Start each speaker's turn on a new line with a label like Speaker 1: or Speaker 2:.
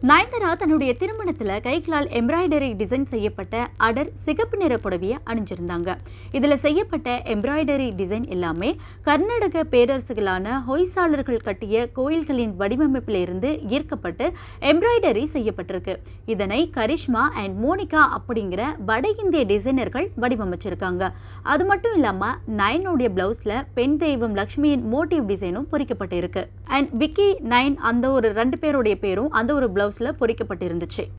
Speaker 1: நயன்தாரா தன்னுடைய திருமணத்துல கைகளால் எம்ப்ராய்டரி டிசைன் செய்யப்பட்ட அடர் சிகப்பு நிற புடவையை அணிஞ்சிருந்தாங்க இதுல செய்யப்பட்ட எம்ப்ராய்டரி டிசைன் எல்லாமே கர்நாடக பேரரசுகளான ஹொய்சாளர்கள் கட்டிய கோயில்களின் வடிவமைப்பிலிருந்து ஈர்க்கப்பட்டு எம்ப்ராய்டரி செய்யப்பட்டிருக்கு இதனை கரிஷ்மா அண்ட் மோனிகா அப்படிங்கிற வட இந்திய டிசைனர்கள் வடிவமைச்சிருக்காங்க அது மட்டும் இல்லாம நயனுடைய பிளவுஸ்ல பெண் தெய்வம் லக்ஷ்மியின் மோட்டிவ் டிசைனும் பொறிக்கப்பட்டிருக்கு அண்ட் விக்கி நயன் அந்த ஒரு ரெண்டு பேருடைய பேரும் அந்த ஒரு பிளவுஸ்ல பொறிக்கப்பட்டிருந்துச்சு